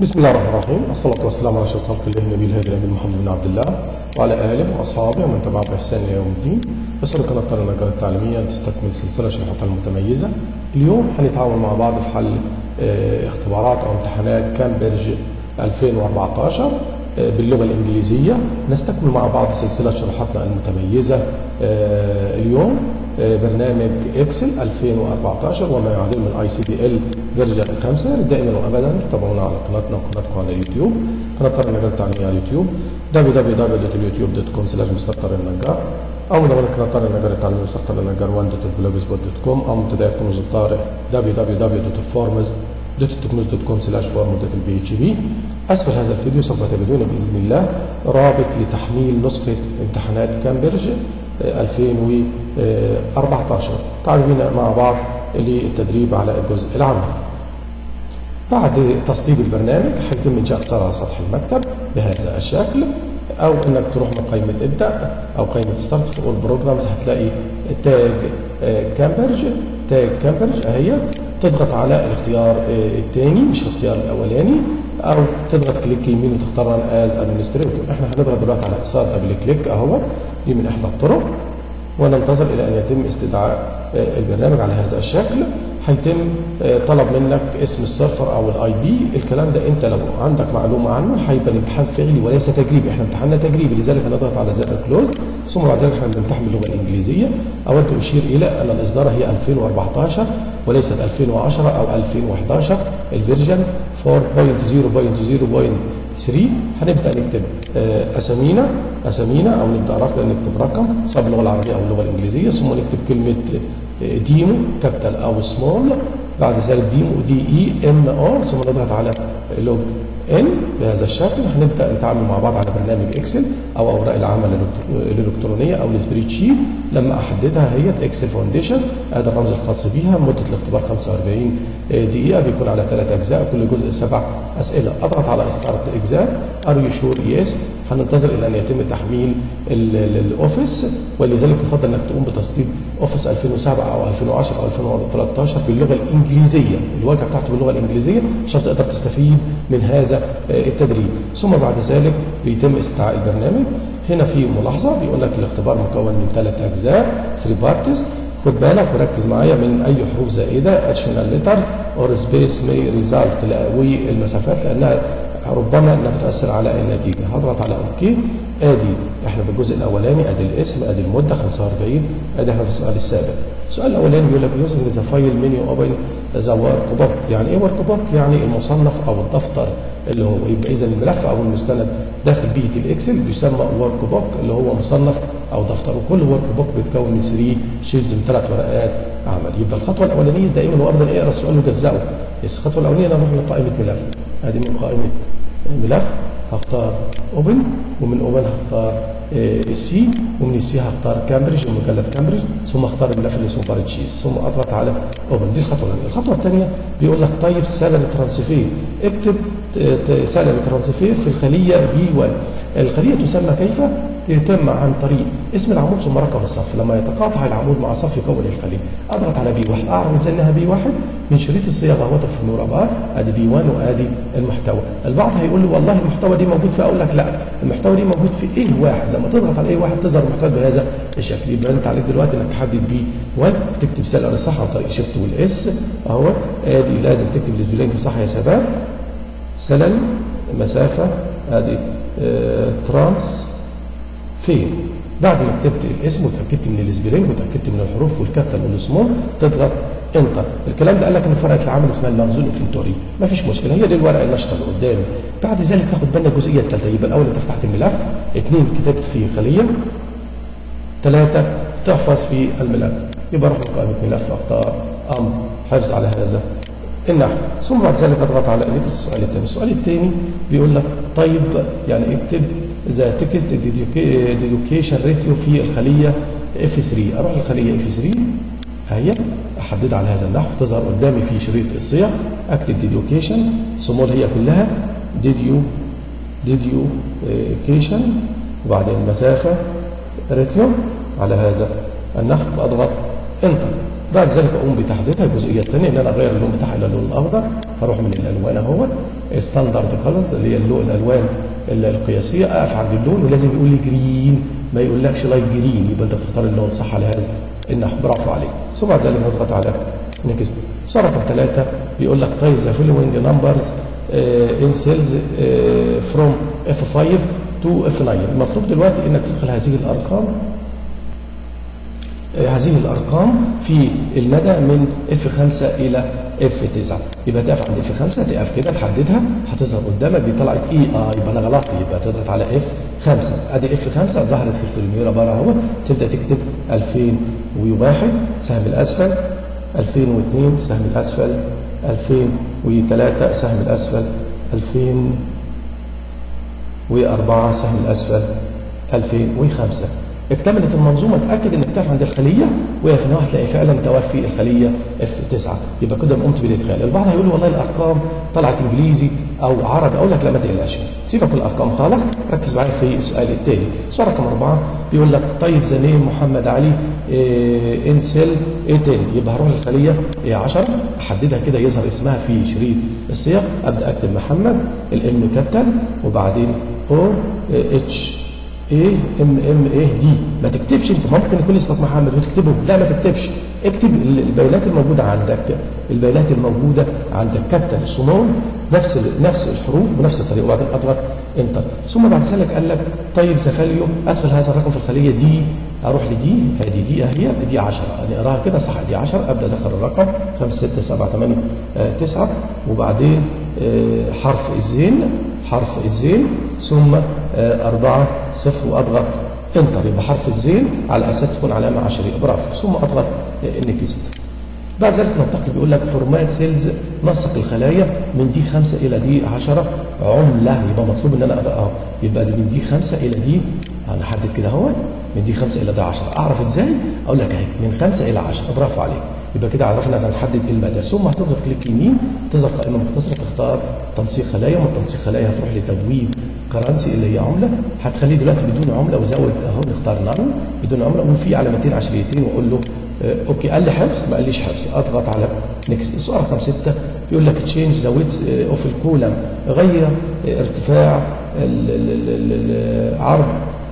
بسم الله الرحمن الرحيم الصلاة والسلام على أشرف خلق الله النبي الهادي الأمين محمد بن عبد الله وعلى آله وأصحابه ومن تبعه بإحسان إلى يوم الدين بسأل قناة قناة النجار التعليمية أن تستكمل سلسلة شروحاتها المتميزة اليوم هنتعاون مع بعض في حل آه، اختبارات أو امتحانات كامبريدج 2014 آه، باللغة الإنجليزية نستكمل مع بعض سلسلة شروحاتنا المتميزة آه، اليوم آه، برنامج اكسل 2014 وما يعادل من اي سي دي ال فيرجن 5 دائما وابدا تتابعونا على قناتنا وقناتكم على اليوتيوب قناه طارق النجار التعليميه على اليوتيوب www.youtube.com سلاش مستر طارق النجار او مدونة قناه طارق النجار التعليميه مستر طارق النجار 1.blogspot.com او منتدى كنوز الطارق www.forms.teknos.com سلاش form.البي اتش بي اسفل هذا الفيديو سوف تجدون باذن الله رابط لتحميل نسخه امتحانات كامبريدج 2014 تعالوا بينا مع بعض للتدريب على الجزء العملي بعد تسطيب البرنامج هيتم انشاء اختصار على سطح المكتب بهذا الشكل او انك تروح من قائمه ابدا او قائمه ستارت في اول بروجرامز هتلاقي تاج كامبرج تاج كامبرج اهي تضغط على الاختيار الثاني مش الاختيار الاولاني او تضغط كليك يمين وتختار ران از ادمنستريتور احنا هنضغط دلوقتي على اختصار دبل كليك اهو دي من احدى الطرق وننتظر الى ان يتم استدعاء البرنامج على هذا الشكل هيتم طلب منك اسم السيرفر او الاي بي الكلام ده انت لو عندك معلومه عنه هيبقى الامتحان فعلي وليس تجريبي احنا امتحاننا تجريبي لذلك هنضغط على زر كلوز ثم بعد ذلك احنا بنمتحن باللغه الانجليزيه اود اشير الى ان الاصدار هي 2014 وليست 2010 او 2011 الفيرجن 4.0.0.3 هنبدا نكتب اسامينا اسامينا او نبدا رقم نكتب رقم سواء باللغه العربيه او اللغه الانجليزيه ثم نكتب كلمه ديمو كابيتال او سمول بعد ذلك ديمو دي اي ام او ثم نضغط على لوج ان بهذا الشكل هنبدا نتعامل مع بعض على برنامج اكسل او اوراق العمل الالكترونيه او السبريد شيت لما احددها هي اكسل فاونديشن هذا الرمز الخاص بيها مده الاختبار 45 دقيقه بيكون على ثلاث اجزاء كل جزء سبع اسئله اضغط على ستارت اجزاء ار يو شور يس هننتظر الى ان يتم تحميل الاوفيس ولذلك يفضل انك تقوم بتسطيب اوفيس 2007 او 2010 او 2013 باللغه الانجليزيه الواجهه بتاعته باللغه الانجليزيه عشان تقدر تستفيد من هذا التدريب ثم بعد ذلك بيتم استدعاء البرنامج هنا في ملاحظه بيقول لك الاختبار مكون من ثلاث اجزاء 3 بارتس خد بالك وركز معايا من اي حروف زائده اديشنال ليترز اور سبيس مي ريزالت والمسافات لانها ربما انها بتاثر على النتيجه هضغط على اوكي ادي احنا في الجزء الاولاني ادي الاسم ادي المده 45 ادي احنا في السؤال السابع السؤال الاولاني بيقول لك يوزنج ذا فايل منيو اوبن ذا ورك بوك يعني ايه ورك بوك يعني المصنف او الدفتر اللي هو يبقى اذا الملف او المستند داخل بيئه الاكسل بيسمى ورك بوك اللي هو مصنف او دفتر وكل ورك بوك بيتكون من 3 شيتس من ثلاث ورقات عمل يبقى الخطوه الاولانيه دائما وابدا اقرا السؤال وجزئه بس الخطوه الاولانيه انا اروح لقائمه ملف ادي من قائمه ملف هختار اوبن ومن اوبن هختار السي ومن السي هختار كامبريدج ومجله كامبريدج ثم اختار الملف اللي اسمه بارتشيز ثم اضغط على اوبن دي الخطوه الاولى الخطوه الثانيه بيقول لك طيب سالري ترانسفير اكتب سالري ترانسفير في الخليه بي 1 الخليه تسمى كيف تتم عن طريق اسم العمود ثم رقم الصف لما يتقاطع العمود مع الصف يكون الخليه اضغط على بي 1 اعرف ازاي انها بي 1 من شريط الصياغه اهوت في النور بار ادي بي 1 وادي المحتوى البعض هيقول لي والله المحتوى دي موجود في اقول لك لا المحتوى دي موجود في ايه واحد لما تضغط على ايه واحد تظهر المحتوى بهذا الشكل يبقى انت عليك دلوقتي انك تحدد بي 1 تكتب سالري صح عن طريق شيفت والاس اهو ادي لازم تكتب السبيلنج صح يا شباب سلل مسافه ادي اه ترانس فين بعد ما كتبت الاسم وتاكدت من السبيلنج وتاكدت من الحروف والكابيتال والسمول تضغط انتر الكلام ده قال لك ان فرقه العمل اسمها المخزون انفنتوري ما فيش مشكله هي دي الورقه النشطه اللي قدامي بعد ذلك تاخد بالنا الجزئيه الثالثه يبقى الاول انت فتحت الملف اثنين كتبت فيه خليه ثلاثه تحفظ في الملف يبقى اروح لقائمه ملف اختار امر حفظ على هذا النحو ثم بعد ذلك اضغط على اليكس السؤال الثاني السؤال الثاني بيقول لك طيب يعني اكتب ذا تكست ديدوكيشن ريتيو في الخليه اف 3 اروح للخليه اف 3 اهي احددها على هذا النحو تظهر قدامي في شريط الصيغ اكتب ديديوكيشن سمول هي كلها ديديو ديديوكيشن وبعدين المسافه ريتيو على هذا النحو اضغط انتر بعد ذلك اقوم بتحديدها الجزئيه الثانيه ان انا اغير اللون بتاعها الى اللون الاخضر هروح من الالوان اهو ستاندرد كلرز اللي هي اللون الالوان القياسيه اقف عند اللون ولازم يقول لي جرين ما يقولكش لايت جرين يبقى انت بتختار اللون صح على هذا النحو برافو عليك ثم بعد ذلك نضغط على نيكست سؤال رقم ثلاثه بيقول لك طيب ذا فولوينج نمبرز ان سيلز فروم اف 5 تو اف 9 المطلوب دلوقتي انك تدخل هذه الارقام هذه الارقام في المدى من اف 5 الى اف 9 يبقى تقف عند اف 5 تقف كده تحددها هتظهر قدامك دي طلعت اي اه يبقى انا غلطت يبقى تضغط على اف 5 ادي اف 5 ظهرت في الفورميولا بره اهو تبدا تكتب 2001 سهم الاسفل 2002 سهم الاسفل 2003 سهم الاسفل 2004 سهم الاسفل 2005 اكتملت المنظومه اتاكد انك تقف عند الخليه وقف هنا هتلاقي فعلا توفي الخليه اف 9 يبقى كده قمت بالادخال البعض هيقول والله الارقام طلعت انجليزي او عربي اقول لك لا ما تقلقش سيبك من الارقام خالص ركز معايا في السؤال التالي سؤال رقم اربعه بيقول لك طيب ذا نيم محمد علي إيه ان سيل ايه تاني يبقى هروح للخليه ايه 10 احددها كده يظهر اسمها في شريط السياق ابدا اكتب محمد الام كابيتال وبعدين او اتش ايه ام ام ايه دي ما تكتبش انت ممكن يكون اسمك محمد وتكتبه لا ما تكتبش اكتب البيانات الموجوده عندك البيانات الموجوده عندك كابيتال سمول نفس نفس الحروف بنفس الطريقه وبعدين اضغط انتر ثم بعد ذلك قال لك طيب زفاليو ادخل هذا الرقم في الخليه دي اروح لدي ادي دي اهي دي 10 نقراها كده صح دي 10 ابدا ادخل الرقم 5 6 7 8 9 وبعدين حرف الزين حرف الزين ثم أربعة صفر وأضغط انتر يبقى حرف الزين على أساس تكون علامة عشرية برافو ثم أضغط نكست بعد ذلك ننتقل بيقول لك فورمات سيلز نسق الخلايا من دي 5 إلى دي 10 عملة يبقى مطلوب إن أنا أهو يبقى دي من دي 5 إلى دي أنا حدد كده اهو من دي 5 إلى دي 10 أعرف إزاي؟ أقول لك أهي من 5 إلى 10 برافو عليك يبقى كده عرفنا ان نحدد المدى ثم هتضغط كليك يمين تظهر قائمه مختصره تختار تنسيق خلايا ومن تنسيق خلايا هتروح لتبويب كرنسي اللي هي عمله هتخليه دلوقتي بدون عمله وزود اهو نختار نان بدون عمله وفي علامتين عشريتين واقول له اه اوكي قال لي حفظ ما قاليش حفظ اضغط على نكست السؤال رقم 6 بيقول لك تشينج ذا ويتس اوف الكولم غير ارتفاع العرض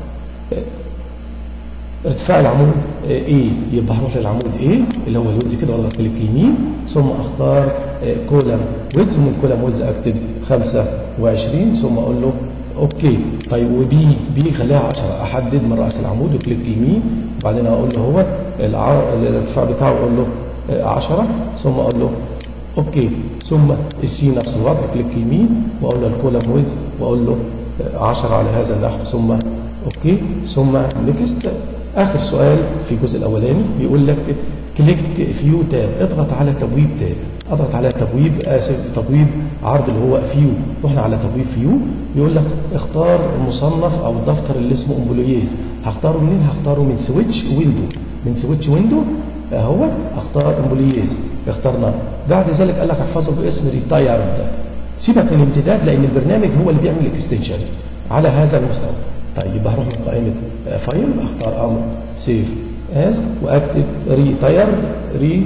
ارتفاع العمود ايه يبقى هروح للعمود ايه اللي هو الويدز كده واضغط كليك يمين ثم اختار كولم ويدز ومن كولم ويدز اكتب 25 ثم اقول له اوكي طيب وبي بي خليها 10 احدد من راس العمود وكليك يمين وبعدين اقول له هو الارتفاع بتاعه اقول له 10 ثم اقول له اوكي ثم السي نفس الوضع كليك يمين واقول له الكولم ويدز واقول له 10 على هذا النحو ثم اوكي ثم نكست اخر سؤال في الجزء الاولاني بيقول لك كليك فيو تاب اضغط على تبويب تاب اضغط على تبويب اسف تبويب عرض اللي هو فيو رحنا على تبويب فيو بيقول لك اختار المصنف او الدفتر اللي اسمه امبلويز هختاره منين هختاره من سويتش ويندو من سويتش ويندو اهو اختار امبلويز اخترنا بعد ذلك قال لك احفظه باسم ريتايرد سيبك من الامتداد لان البرنامج هو اللي بيعمل اكستنشن على هذا المستوى طيب يبقى هروح من قائمه فايل اختار امر سيف از واكتب ري تايرد ري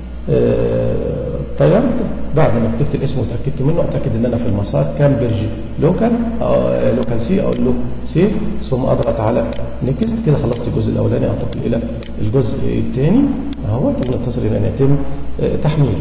تايرد بعد ما كتبت الاسم وتاكدت منه اتاكد ان انا في المسار كامبرج لوكال لوكال سي اقول له سيف ثم اضغط على نيكست كده خلصت الجزء الاولاني انتقل الى الجزء الثاني اهو ننتظر الى ان يتم تحميله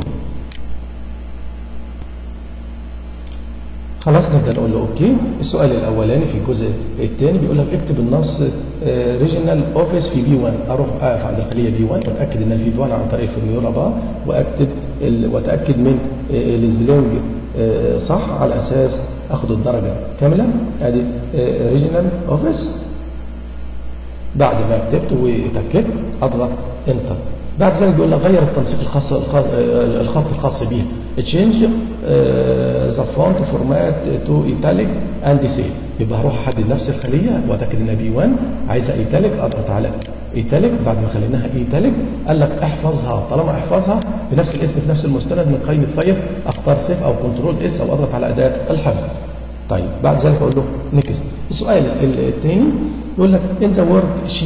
خلاص نبدا نقول له اوكي السؤال الاولاني في الجزء الثاني بيقول لك اكتب النص ريجنال اوفيس في بي 1 اروح اقف عند الخليه بي 1 واتاكد ان في بي 1 عن طريق الفورميولا بار واكتب واتاكد من السبلينج صح على اساس اخد الدرجه كامله ادي ريجنال اوفيس بعد ما كتبت واتاكدت اضغط انتر بعد ذلك بيقول لك غير التنسيق الخاص, الخاص الخط الخاص بيها تشينج ذا فونت فورمات تو ايتاليك اند سيل يبقى هروح احدد نفس الخليه واتاكد انها بي 1 عايزها ايتاليك اضغط على ايتاليك بعد ما خليناها ايتاليك قال لك احفظها طالما احفظها بنفس الاسم في نفس المستند من قائمه فايل اختار سيف او كنترول اس او اضغط على اداه الحفظ طيب بعد ذلك اقول له نيكست السؤال الثاني يقول لك ان ذا وورد شيت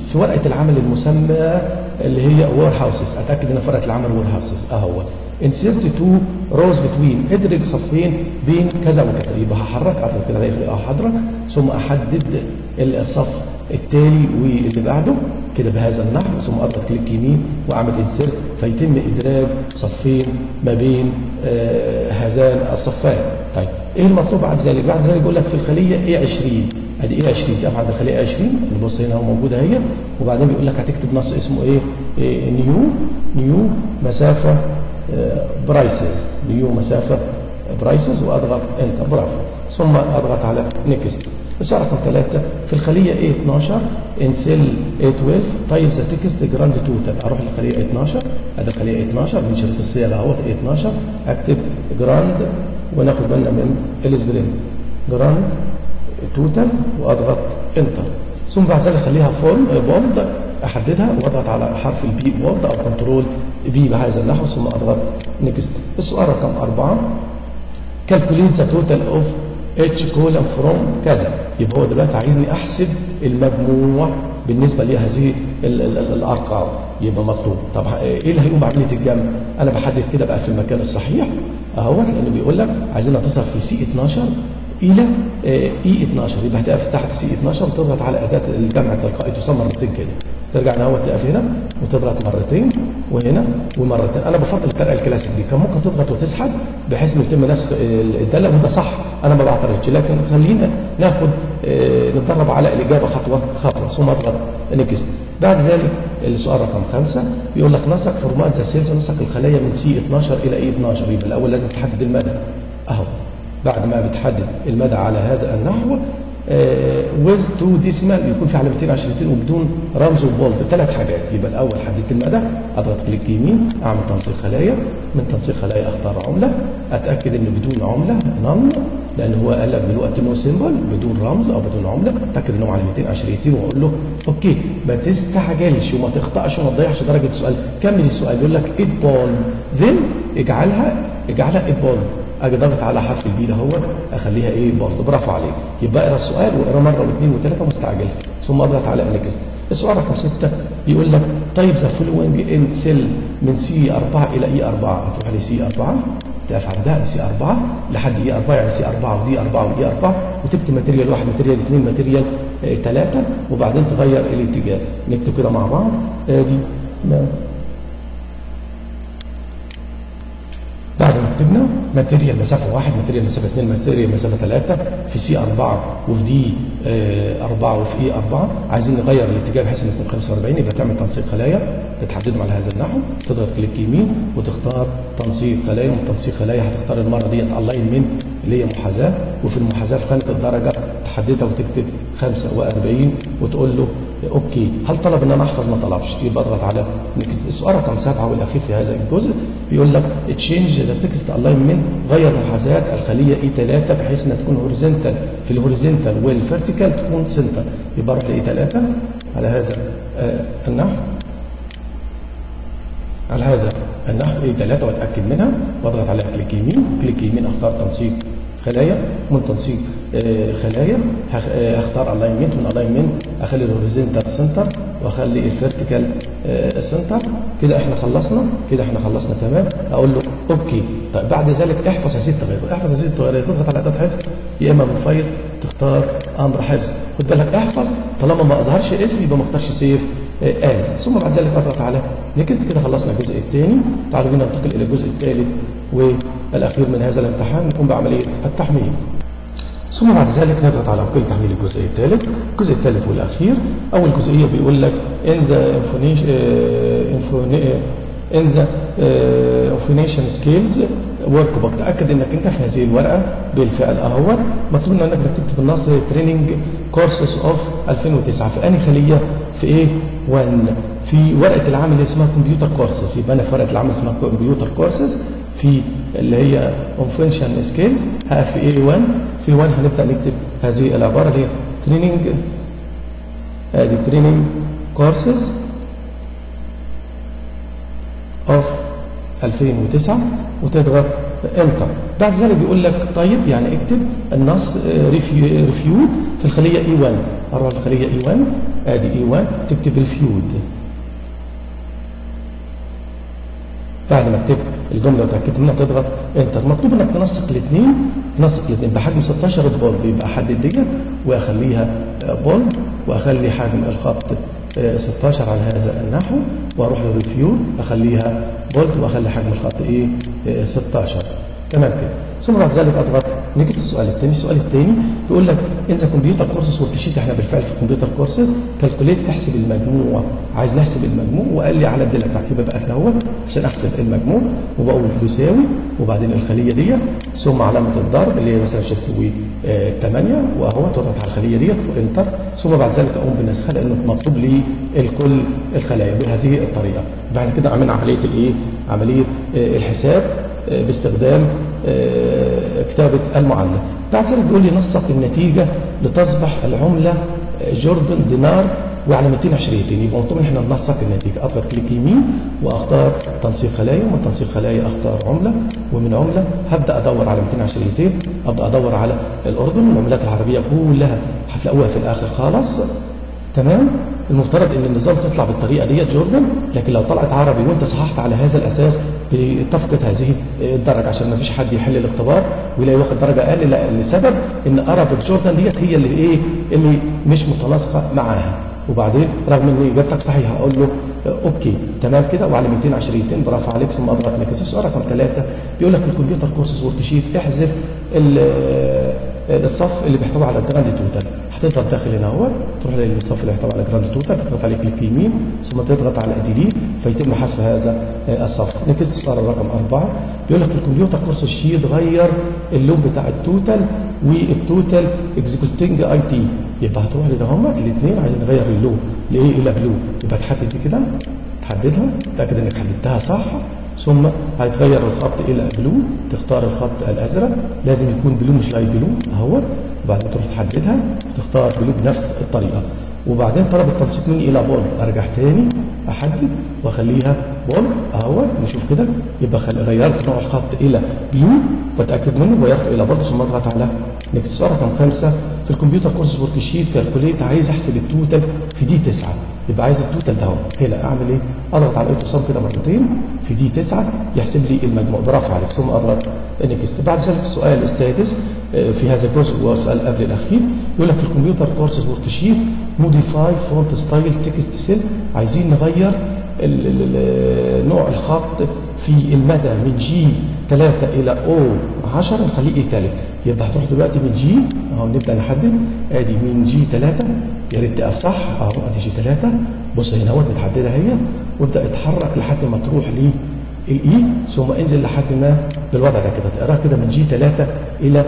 في ورقه العمل المسمى اللي هي وير هاوسز اتاكد ان في ورقه العمل وير هاوسز اهو انسيرت تو روز بتوين ادرج صفين بين كذا وكذا يبقى هحرك اضغط كده الاقي احرك ثم احدد الصف التالي واللي بعده كده بهذا النحو ثم اضغط كليك يمين واعمل انسيرت فيتم ادراج صفين ما بين آه هذان الصفان طيب ايه المطلوب بعد ذلك بعد ذلك بيقول لك في الخليه ايه 20 ادي ايه 20 تقف عند الخليه 20 اللي بص هنا هو موجوده اهي وبعدين بيقول لك هتكتب نص اسمه ايه, إيه نيو نيو مسافه آه برايسز نيو مسافه برايسز واضغط انتر برافو ثم اضغط على نيكست السؤال رقم ثلاثة في الخلية A12 ان سيل A12 طيب ذا تكست جراند توتال اروح للخلية A12 ادي الخلية A12 من شريط الصيغة اهوت A12 اكتب جراند وناخد بالنا من الاسبرين جراند توتال واضغط انتر ثم بعد ذلك اخليها فول بولد احددها واضغط على حرف البي بولد او كنترول بي بهذا النحو ثم اضغط نيكست السؤال رقم أربعة calculate the total of اتش كولن فروم كذا يبقى هو دلوقتي عايزني احسب المجموع بالنسبه لهذه ال ال ال الارقام يبقى مطلوب طب ايه اللي هيقوم بعمليه الجمع انا بحدد كده بقى في المكان الصحيح اهوت لانه بيقول لك عايزين نتصل في سي 12 الى اي 12 يبقى هتقف تحت سي 12 وتضغط على اداه الجمع التلقائي تسمى مرتين كده ترجع ان هو تقف هنا وتضغط مرتين وهنا ومرتين انا بفضل الطريقه الكلاسيك دي كان ممكن تضغط وتسحب بحيث انه يتم نسخ الداله وده صح انا ما بعترضش لكن خلينا ناخد نتدرب على الاجابه خطوه خطوه ثم اضغط نكست بعد ذلك السؤال رقم خمسة بيقول لك نسق فورمات ذا سيلز نسق الخلايا من سي 12 الى اي 12 يبقى الاول لازم تحدد المدى اهو بعد ما بتحدد المدى على هذا النحو ويز تو ديسيمال يكون في علامتين عشرتين وبدون رمز وبولد ثلاث حاجات يبقى الاول حددت المدى اضغط كليك يمين اعمل تنسيق خلايا من تنسيق خلايا اختار عمله اتاكد انه بدون عمله نون لان هو قال لك دلوقتي نو سيمبل بدون رمز او بدون عمله اتاكد انهم علامتين عشريتين واقول له اوكي ما تستعجلش وما تخطاش وما تضيعش درجه السؤال كمل السؤال يقول لك ات بول ذن اجعلها اجعلها ات بول اجي ضغط على حرف البي ده هو اخليها ايه برضه برافو عليك يبقى اقرا السؤال واقرا مره واثنين وثلاثه وما تستعجلش ثم اضغط على نكست السؤال رقم سته بيقول لك طيب ذا فولوينج ان سيل من سي 4 الى اي 4 هتروح لسي 4 تقف عندها سي 4 لحد اي 4 يعني سي 4 ودي 4 ودي 4 وتكتب ماتيريال واحد ماتيريال اثنين ماتيريال ثلاثه وبعدين تغير الاتجاه نكتب كده مع بعض ادي بعد ما كتبنا ماتيريال مسافه واحد ماتيريال مسافه اثنين ماتيريال مسافه ثلاثه في سي 4 وفي دي 4 وفي اي 4 عايزين نغير الاتجاه بحيث انه يكون 45 يبقى تعمل تنسيق خلايا بتحددهم على هذا النحو تضغط كليك يمين وتختار تنسيق خلايا ومن تنسيق خلايا هتختار المره ديت الاين من اللي هي محاذاه وفي المحاذاه في خانه الدرجه تحددها وتكتب 45 وتقول له اوكي هل طلب ان انا احفظ ما طلبش يبقى اضغط على السؤال رقم سبعه والاخير في هذا الجزء بيقول لك تشينج ذا تكست الاينمنت غير محاذاه الخليه اي 3 بحيث انها تكون هوريزونتال في الهوريزونتال والفيرتيكال تكون سنتر يبقى اروح لاي 3 على هذا آه النحو على هذا النحو اي 3 واتاكد منها واضغط على كليك يمين كليك يمين اختار تنسيق خلايا من تنسيق آه خلايا هختار الاينمنت من الاينمنت اخلي الهوريزونتال سنتر واخلي الفيرتيكال آه سنتر كده احنا خلصنا كده احنا خلصنا تمام اقول له اوكي طيب بعد ذلك احفظ هذه التغيرات احفظ هذه التغيرات تضغط على اداه حفظ يا اما من فايل تختار امر حفظ خد بالك احفظ طالما ما اظهرش اسم يبقى ما اختارش سيف آز ثم بعد ذلك اضغط على نكست كده خلصنا الجزء الثاني تعالوا بينا ننتقل الى الجزء الثالث والاخير من هذا الامتحان نقوم بعمليه التحميل ثم بعد ذلك نضغط على اوكي تحميل الجزء الثالث الجزء الثالث والاخير اول جزئيه بيقول لك ان ذا ان ذا انفورميشن سكيلز ورك بوك تاكد انك انت في هذه الورقه بالفعل اهوت مطلوب منك انك تكتب النص تريننج كورسز اوف 2009 في انهي خليه في ايه 1 في ورقه العمل اللي اسمها كمبيوتر كورسز يبقى انا في ورقه العمل اسمها كمبيوتر كورسز في اللي هي انفورميشن سكيلز هقف في ايه 1 في 1 هنبدا نكتب هذه العباره اللي هي تريننج ادي تريننج كورسز اوف 2009 وتضغط انتر بعد ذلك بيقول لك طيب يعني اكتب النص ريفيود في الخليه اي 1 اروح الخليه اي 1 ادي اي 1 تكتب الفيود بعد ما كتبت الجمله وتاكدت منها تضغط انتر مطلوب انك تنسق الاثنين تنسق الاثنين بحجم 16 بولد يبقى احدد ديت واخليها بولد واخلي حجم الخط 16 على هذا النحو واروح للريفيو اخليها بولد واخلي حجم الخط ايه 16 تمام كده ثم بعد ذلك اضغط نيجي السؤال الثاني السؤال الثاني بيقول لك ان ذا كمبيوتر كورسز ورك شيت احنا بالفعل في الكمبيوتر كورسز كالكوليت احسب المجموع عايز نحسب المجموع وقال لي على الداله بتاعتي بقى في اهوت عشان احسب المجموع وبقول يساوي وبعدين الخليه ديت ثم علامه الضرب اللي هي مثلا شيفت و 8 واهو تضغط على الخليه ديت وانتر ثم بعد ذلك اقوم بنسخها لانه مطلوب لي الكل الخلايا بهذه الطريقه بعد كده عملنا عمليه الايه عمليه الحساب باستخدام كتابة المعلم بعد ذلك بيقول لي نسق النتيجة لتصبح العملة جوردن دينار وعلى 220 يبقى مطلوب ان احنا ننسق النتيجه اضغط كليك يمين واختار تنسيق خلايا ومن تنسيق خلايا اختار عمله ومن عمله هبدا ادور على 220 ابدا ادور على الاردن العملات العربيه كلها هتلاقوها في الاخر خالص تمام المفترض ان النظام تطلع بالطريقه ديت جوردن لكن لو طلعت عربي وانت صححت على هذا الاساس بتفقد هذه الدرجه عشان ما فيش حد يحل الاختبار ويلاقي واخد درجه اقل لا لسبب ان عربي جوردن ديت هي اللي ايه اللي مش متناسقه معاها وبعدين رغم ان اجابتك صحيحه اقول له اوكي تمام كده وعلى 220 برافو عليك ثم اضغط نكس السؤال رقم ثلاثه بيقول لك في الكمبيوتر كورسز ورك شيت احذف الصف اللي بيحتوي على الجراند توتال هتضغط داخل هنا اهوت تروح للصف اللي يحتوي على جراند توتال تضغط عليه كليك يمين ثم تضغط على ديليت فيتم حذف هذا الصف نكست السؤال رقم أربعة بيقول لك في الكمبيوتر كورس الشيت غير اللون بتاع التوتال والتوتال اكزيكوتنج اي تي يبقى هتروح لدهمت الاثنين عايزين نغير اللون لايه الى بلو يبقى تحدد دي كده تحددها تاكد انك حددتها صح ثم هيتغير الخط الى بلو تختار الخط الازرق لازم يكون بلو مش لايت بلو اهوت وبعدين تروح تحددها تختار بلو بنفس الطريقه وبعدين طلب التنسيق مني الى بولد ارجع تاني احدد واخليها بولد اهوت نشوف كده يبقى خل... غيرت نوع الخط الى بلو واتاكد منه وغيرته الى بولد ثم اضغط على نكست سؤال رقم خمسه في الكمبيوتر كورس ورك شيت كالكوليت عايز احسب التوتال في دي 9 يبقى عايز التوتال ده هنا اعمل ايه؟ اضغط على الاتصال كده مرتين في دي 9 يحسب لي المجموع برافو عليك ثم اضغط نكست بعد ذلك السؤال السادس في هذا الجزء وهو السؤال قبل الاخير يقول لك في الكمبيوتر كورسز ورك شيت موديفاي فونت ستايل تكست سيل عايزين نغير ال ال نوع الخط في المدى من جي 3 الى او 10 نخليه ايتاليك يبقى هتروح دلوقتي من جي اهو نبدا نحدد ادي من جي 3 يا ريت تقف صح اهو ادي جي 3 بص هنا اهوت متحدده اهي وابدا اتحرك لحد ما تروح لي الاي ثم انزل لحد ما بالوضع ده كده تقراها كده من جي 3 الى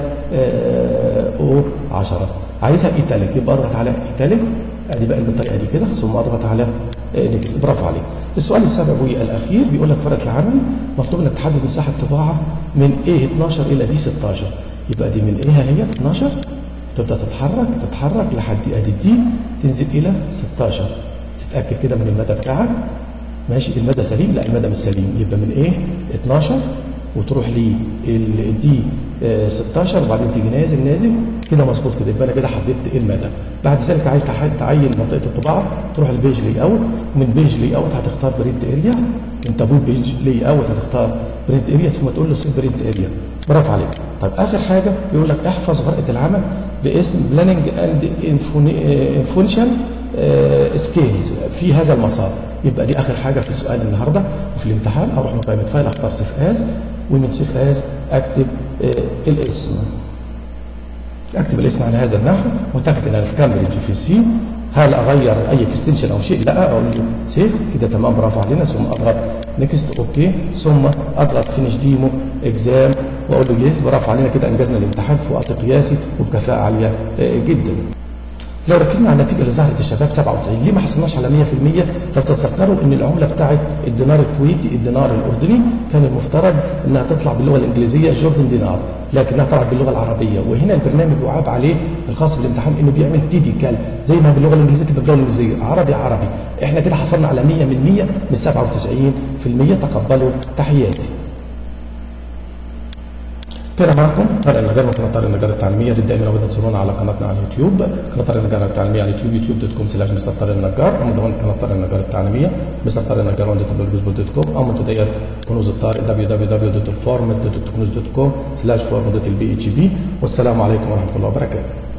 او 10 عايزها ايتاليك يبقى اضغط على ايتاليك ادي بقى بالطريقه دي كده ثم اضغط على نكست برافو عليك السؤال السابع والاخير بيقول لك فرق العمل مطلوب انك تحدد مساحه طباعه من ايه 12 الى دي 16 يبقى دي من ايه هي 12 تبدا تتحرك تتحرك لحد ادي دي تنزل الى 16 تتاكد كده من المدى بتاعك ماشي المدى سليم لا المدى مش سليم يبقى من ايه 12 وتروح لي دي 16 وبعدين تيجي نازل نازل كده مظبوط كده يبقى انا كده حددت المدى بعد ذلك عايز تعين منطقه الطباعه تروح البيج لي اوت ومن بيج لي اوت هتختار برنت اريا من تابوت بيج لي اوت هتختار برنت اريا ثم تقول له سيف برنت اريا برافو عليك طيب اخر حاجه بيقول لك احفظ ورقه العمل باسم بلاننج اند انفونشن سكيلز في هذا المسار يبقى دي اخر حاجه في سؤال النهارده وفي الامتحان اروح مقائمه فايل اختار سيف از ومن سيف از اكتب آه الاسم اكتب الاسم على هذا النحو واتاكد ان انا في كامبريدج في سي هل اغير اي اكستنشن او شيء لا اقول له سيف كده تمام برافو علينا ثم اضغط نكست اوكي ثم اضغط فينش ديمو اكزام واقول له يس برافو علينا كده انجزنا الامتحان في وقت قياسي وبكفاءه عاليه آه جدا لو ركزنا على النتيجه اللي ظهرت الشباب 97 ليه ما حصلناش على 100% لو تتذكروا ان العمله بتاعت الدينار الكويتي الدينار الاردني كان المفترض انها تطلع باللغه الانجليزيه جوردن دينار لكنها طلعت باللغه العربيه وهنا البرنامج وعاب عليه الخاص بالامتحان انه بيعمل تيبيكال زي ما باللغه الانجليزيه كده باللغه الانجليزيه عربي عربي احنا كده حصلنا على 100 من 100 من 97% تقبلوا تحياتي كان معكم طارق النجار من قناه طارق النجار التعليميه دي دائما ابدا تزورونا على قناتنا على اليوتيوب قناه طارق النجار التعليميه على اليوتيوب يوتيوب دوت كوم سلاش مستر طارق النجار او مدونه قناه طارق النجار التعليميه مستر طارق النجار وان دوت كوم او منتديات كنوز الطارق www.farmers.كنوز.com سلاش فورم دوت البي اتش بي والسلام عليكم ورحمه الله وبركاته